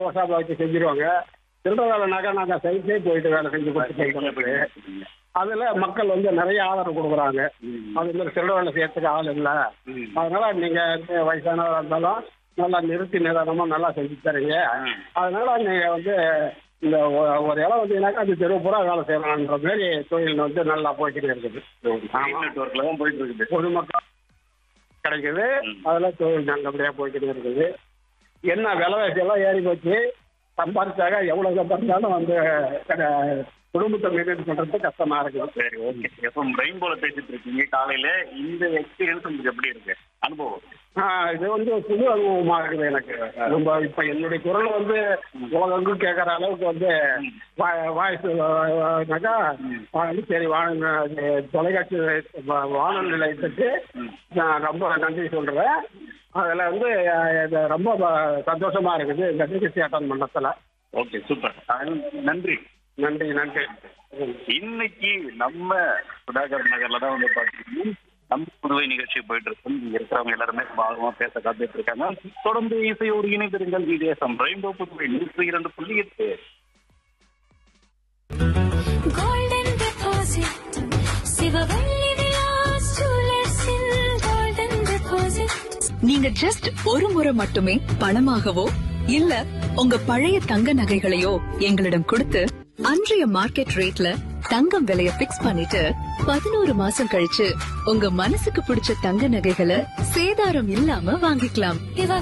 ரோசாப்பா வச்சு செஞ்சிருவாங்க சில்லற வேலைனாக்கா நாங்கள் சைட்லேயே போயிட்டு வேலை செஞ்சு கொடுத்து அதுல மக்கள் வந்து நிறைய ஆதரவு கொடுக்குறாங்க அது மாதிரி சில்லற வேலை செய்யறதுக்கு ஆள் இல்லை அதனால நீங்க வந்து வயசானவராக இருந்தாலும் நல்லா நிறுத்தி நிதானமா நல்லா செஞ்சு தரீங்க அதனால நீங்க வந்து இந்த ஒ- ஒரு இடம் வந்தீங்கன்னாக்கா அது தெருவு பூரா வேலை செய்யலாம்ன்ற மாதிரி தொழில் வந்து நல்லா போய்க்கிட்டு இருக்குது ஆமா. நெட்ஒர்க்ல தான் போயிட்டு இருக்குது பொதுமக்கள் கிடைக்குது அதெல்லாம் தொழில் நல்லபடியா போய்க்கிட்டு இருக்குது என்ன விலைவாசி எல்லாம் ஏறி போச்சு சம்பாரிச்சாக எவ்வளவு சம்பாரிச்சாலும் வந்து கட- குடும்பத்தை மெயின்டைன் பண்றது கஷ்டமா இருக்குது சரி ஓகே எப்போ ரெயின்போல பேசிட்டு இருக்கீங்க காலையில இந்த எக்ஸ்பீரியன்ஸ் உங்களுக்கு எப்படி இருக்கு அனுபவம் ஆ, இது வந்து புது அனுபவமா இருக்குது எனக்கு ரொம்ப இப்ப என்னுடைய குரல் வந்து உலகெங்கும் கேட்கற அளவுக்கு வந்து வாய்ஸ் சரி வான தொலைக்காட்சி வா- வானொலி நிலையத்துக்கு நான் ரொம்ப நன்றி சொல்றேன் அதுல வந்து அஹ், இது ரொம்ப ப- சந்தோஷமா இருக்குது இந்த நிகழ்ச்சி அட்டன் பண்ணத்துல ஓகே சூப்பர் நன்றி நன்றி நன்றி இன்னைக்கு நம்ம சுதாகர் நகர்ல தான் வந்து பாத்தீங்கன்னா நம்ம புதுவை நிகழ்ச்சி போயிட்டு இருக்கோம் இங்க இருக்கிறவங்க எல்லாருமே பாகமா பேச காத்துட்டு இருக்காங்க தொடர்ந்து இசையோடு இணைந்திருங்கள் விதேசம் ரெயின்போ புதுவை நூற்றி இரண்டு புள்ளி எட்டு Golden deposit. சிவவள்ளி விலாஸ் ஜுவல்லர்ஸில் golden deposit. நீங்க ஜஸ்ட் ஒரு முறை மட்டுமே பணமாகவோ இல்ல உங்க பழைய தங்க நகைகளையோ எங்களிடம் கொடுத்து அன்றைய மார்க்கெட் ரேட்ல தங்கம் விலைய பிக்ஸ் பண்ணிட்டு பதினோரு மாசம் கழிச்சு உங்க மனசுக்கு பிடிச்ச தங்க நகைகளை சேதாரம் இல்லாம வாங்கிக்கலாம் இவ